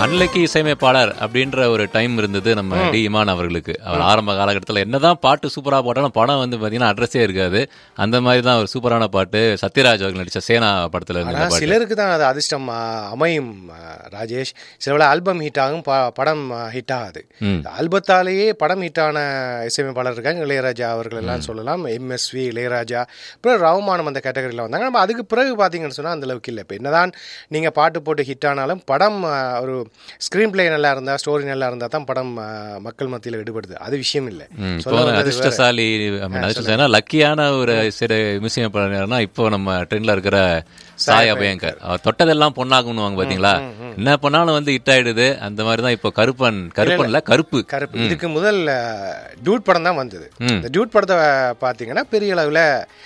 அன்னைக்கு இசையமைப்பாளர் அப்படின்ற ஒரு டைம் இருந்தது நம்ம டி இமான் அவர்களுக்கு அவர் ஆரம்ப காலகட்டத்தில் என்னதான் பாட்டு சூப்பரா போட்டாலும் படம் வந்து பாத்தீங்கன்னா அட்ரஸே இருக்காது அந்த மாதிரி தான் ஒரு சூப்பரான பாட்டு சத்யராஜ் அவர்கள் நடிச்ச சேனா படத்துல இருந்த ஆனா பாட்டு சிலருக்கு தான் அது அதிர்ஷ்டம் ஆ, அமையும் ஆ, ராஜேஷ் சில வேளை ஆல்பம் ஹிட் ஆகும் ப- படம் ஹிட் ஆகாது ஆல்பத்தாலேயே படம் ஹிட்டான இசையமைப்பாளர் இருக்காங்க இளையராஜா அவர்கள் எல்லாம் சொல்லலாம் எம்எஸ்வி இளையராஜா அப்புறம் ரவுமானம் அந்த கேட்டகரியில் வந்தாங்க நம்ம அதுக்கு பிறகு பார்த்தீங்கன்னு சொன்னால் அந்த அளவுக்கு இல்லை இப்போ என்னதான் நீங்கள் பாட்டு போட்டு ஹிட் ஆனாலும் படம் ஆ, ஒரு ஸ்க்ரீன் பிளே நல்லா இருந்தால் ஸ்டோரி நல்லா இருந்தால் தான் படம் ஆ, மக்கள் மத்தியில் விடுபடுது அது விஷயம் இல்லை ம், இப்போ சொல்ல வந்தது வேற. அதிர்ஷ்டசாலி I mean, அதிர்ஷ்டசாலினா லக்கியான ஒரு சில மியூசியம் இப்போ நம்ம ட்ரெண்ட்ல இருக்கிற சாய் அபயங்கர் அவர் தொட்டதெல்லாம் பொண்ணாகணுவாங்க பாத்தீங்களா என்ன பண்ணாலும் வந்து ஹிட் ஆயிடுது அந்த மாதிரி தான் இப்போ கருப்பன் கருப்பன்ல கருப்பு கருப்பு இதுக்கு முதல் டியூட் படம் தான் வந்தது இந்த டியூட் படத்தை பார்த்தீங்கன்னா பெரிய அளவில்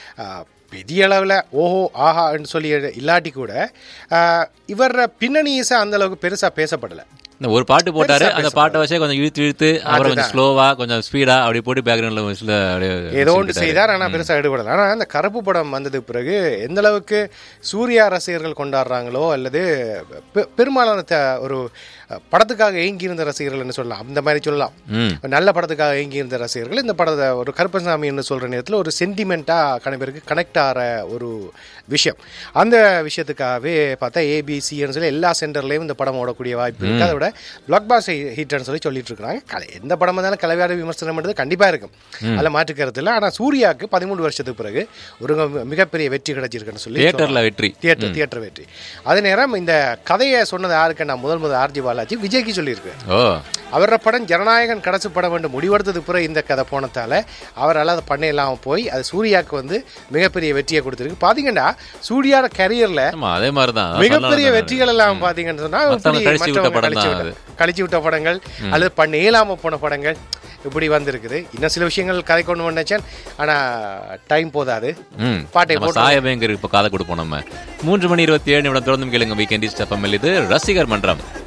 பெரிய அளவில் ஓஹோ ஆஹான்னு சொல்லி இல்லாட்டி கூட ஆஹ், இவர் பின்னணி இசை அந்த அளவுக்கு பெருசாக பேசப்படலை இந்த ஒரு பாட்டு போட்டாரு அந்த பாட்டை வச்சே கொஞ்சம் இழுத்து இழுத்து அப்புறம் கொஞ்சம் ஸ்லோவா கொஞ்சம் ஸ்பீடா அப்படி போட்டு பேக்ரவுண்ட்ல அப்படியே ஏதோ ஒன்று செய்தார் ஆனால் பெருசாக ஈடுபடல ஆனால் அந்த கருப்பு படம் வந்தது பிறகு எந்த அளவுக்கு சூர்யா ரசிகர்கள் கொண்டாடுறாங்களோ அல்லது பெ- பெரும்பாலான த- ஒரு அஹ், படத்துக்காக ஏங்கி இருந்த ரசிகர்கள்னு சொல்லலாம் அந்த மாதிரி சொல்லலாம் ம் நல்ல படத்துக்காக ஏங்கி இருந்த ரசிகர்கள் இந்த படத்தை ஒரு கருப்பசாமின்னு சொல்ற நேரத்தில் ஒரு சென்டிமெண்ட்டாக கண பேருக்கு கனெக்ட் ஆகிற ஒரு விஷயம் அந்த விஷயத்துக்காகவே பார்த்தா ஏபிசின்னு சொல்லி எல்லா சென்டர்லேயும் இந்த படம் ஓடக்கூடிய வாய்ப்பு இருக்கு அதை விட பிளாக் பாஸ் ஹிட்னு சொல்லி சொல்லிட்டு இருக்காங்க கலை எந்த படம் இருந்தாலும் கலைவார விமர்சனம் பண்ணுறது கண்டிப்பாக இருக்கும் அதில் மாற்று கருத்து இல்லை ஆனால் சூர்யாவுக்கு பதிமூணு வருஷத்துக்கு பிறகு ஒரு மிக- மிகப்பெரிய வெற்றி கிடைச்சிருக்குன்னு சொல்லி தியேட்டர்ல வெற்றி தியேட்டர் தியேட்டர் வெற்றி அதே நேரம் இந்த கதையை சொன்னது யாருக்கு நான் முதல் முதல் ஆர்ஜி பாலாஜி விஜய்க்கு சொல்லியிருக்கேன் ஓ அவர படம் ஜனநாயகன் கடைசி படம் என்று முடிவெடுத்தது பிறகு இந்த கதை போனதால அவரால் அதை பண்ண இல்லாமல் போய் அது சூர்யாவுக்கு வந்து மிகப்பெரிய வெற்றியை கொடுத்துருக்கு பாத்தீங்கன்னா சூர்யாவோட கரியர்ல ஆமா அதே மாதிரி தான் மிகப்பெரிய வெற்றிகள் எல்லாம் பாத்தீங்கன்னு சொன்னா மத்தவங்க இப்படி கழிச்சு விட்ட மற்றவங்க படம் கழிச்சு தான் விட்ட கழிச்சு விட்ட படங்கள் அல்லது பண்ண இயலாம போன படங்கள் இப்படி வந்திருக்குது இன்னும் சில விஷயங்கள் கதை கொண்டு வந்தேன் ஆனா டைம் போதாது ம் பாட்டை நம்ம போட்டு சாயபேங்கர் இப்போ காதை கொடுப்போம் நம்ம மூன்று மணி இருபத்தி ஏழு நிமிடம் தொடர்ந்து கேளுங்க வீக்கெண்ட் இது ரசிகர் மன்றம்